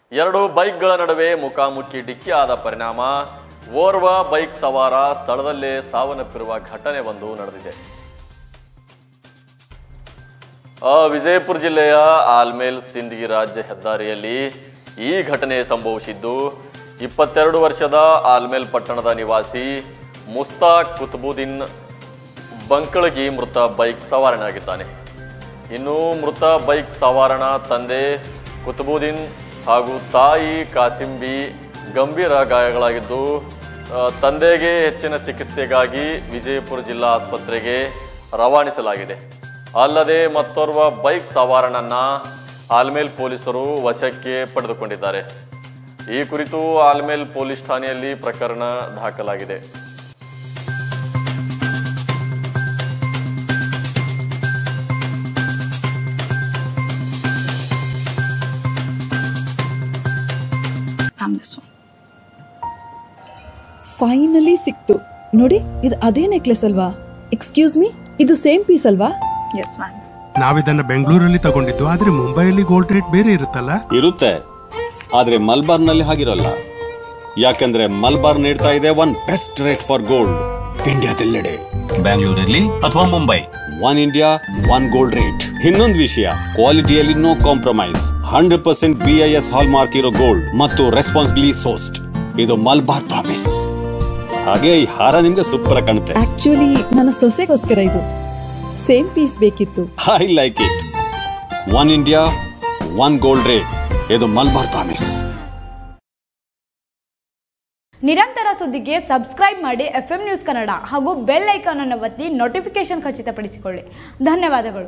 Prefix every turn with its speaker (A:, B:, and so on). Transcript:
A: ಎರಡು ಬೈಕ್ಗಳ ನಡುವೆ ಮುಖಾಮುಖಿ ಡಿಕ್ಕಿ ಆದ ಪರಿಣಾಮ ಓರ್ವ ಬೈಕ್ ಸವಾರ ಸ್ಥಳದಲ್ಲೇ ಸಾವನ್ನಪ್ಪಿರುವ ಘಟನೆ ಒಂದು ನಡೆದಿದೆ ಆ, ವಿಜಯಪುರ ಜಿಲ್ಲೆಯ ಆಲ್ಮೇಲ್ ಸಿಂದಗಿ ರಾಜ್ಯ ಹೆದ್ದಾರಿಯಲ್ಲಿ ಈ ಘಟನೆ ಸಂಭವಿಸಿದ್ದು ಇಪ್ಪತ್ತೆರಡು ವರ್ಷದ ಆಲ್ಮೇಲ್ ಪಟ್ಟಣದ ನಿವಾಸಿ ಮುಸ್ತಾಕ್ ಕುತುಬುದ್ದೀನ್ ಬಂಕಳಗಿ ಮೃತ ಬೈಕ್ ಸವಾರನಾಗಿದ್ದಾನೆ ಇನ್ನು ಮೃತ ಬೈಕ್ ಸವಾರನ ತಂದೆ ಕುತುಬುದ್ದೀನ್ ಹಾಗೂ ತಾಯಿ ಕಾಸಿಂಬಿ ಗಂಭೀರ ಗಾಯಗಳಾಗಿದ್ದು ಆ, ತಂದೆಗೆ ಹೆಚ್ಚಿನ ಚಿಕಿತ್ಸೆಗಾಗಿ ವಿಜಯಪುರ ಜಿಲ್ಲಾ ಆಸ್ಪತ್ರೆಗೆ ರವಾನಿಸಲಾಗಿದೆ ಅಲ್ಲದೆ ಮತ್ತೋರ್ವ ಬೈಕ್ ಸವಾರನನ್ನ ಆಲ್ಮೇಲ್ ಪೊಲೀಸರು ವಶಕ್ಕೆ ಪಡೆದುಕೊಂಡಿದ್ದಾರೆ ಈ ಕುರಿತು ಆಲ್ಮೇಲ್ ಪೊಲೀಸ್ ಠಾಣೆಯಲ್ಲಿ ಪ್ರಕರಣ ದಾಖಲಾಗಿದೆ
B: I'm this one.
C: ಫೈನಲಿ ಸಿಕ್ತು ನೋಡಿ ಇದು ಅದೇ ನೆಕ್ಲೆಸ್ ಅಲ್ವಾ ಎಕ್ಸ್ಕ್ಯೂಸ್ ಮಿ ಇದು ಸೇಮ್ ಪೀಸ್ ಅಲ್ವಾ
B: Yes, ma'am.
D: ನಾವಿದನ್ನ ಬೆಂಗಳೂರಲ್ಲಿ ತಗೊಂಡಿದ್ದು ಆದ್ರೆ ಮುಂಬೈಯಲ್ಲಿ ಗೋಲ್ಡ್ ರೇಟ್ ಬೇರೆ ಇರುತ್ತಲ್ಲ
E: ಇರುತ್ತೆ ಆದ್ರೆ ಮಲ್ಬಾರ್ನಲ್ಲಿ ಹಾಗಿರಲ್ಲ ಯಾಕಂದ್ರೆ ಮಲ್ಬಾರ್ ನೀಡ್ತಾ ಇದೆ one best rate for gold ಇಂಡಿಯಾದೆಲ್ಲೆಡೆ
F: ಬ್ಯಾಂಗ್ಳೂರಲ್ಲಿ ಅಥವಾ Mumbai
E: one India one gold rate ಇನ್ನೊಂದು ವಿಷಯ ಕ್ವಾಲಿಟಿಯಲ್ಲಿ no compromise hundred percent B I S hallmark ಇರೋ ಗೋಲ್ಡ್ ಮತ್ತು ರೆಸ್ಪಾನ್ಸಿಬ್ಲಿ ಸೋಸ್ಟ್ ಇದು ಮಲ್ಬಾರ್ ಪ್ರಾಮಿಸ್ ಹಾಗೆ ಈ ಹಾರ ನಿಮ್ಗೆ ಸೂಪರ್ ಕಾಣುತ್ತೆ
C: ಆಕ್ಚುಲಿ ನನ್ನ ಸೊಸೆಗೋಸ್ಕರ ಇದು ಸೇಮ್ ಪೀಸ್ ಬೇಕಿತ್ತು
E: I like it one India one gold rate ಇದು ಮಲ್ಬಾರ್ ಪ್ರಾಮಿಸ್
G: ನಿರಂತರ ಸುದ್ದಿಗೆ ಸಬ್ಸ್ಕ್ರೈಬ್ ಮಾಡಿ ಎಫ್ ನ್ಯೂಸ್ ಕನ್ನಡ ಹಾಗೂ ಬೆಲ್ ಐಕಾನ್ ಅನ್ನು ಒತ್ತಿ ನೋಟಿಫಿಕೇಶನ್ ಖಚಿತಪಡಿಸಿಕೊಳ್ಳಿ ಧನ್ಯವಾದಗಳು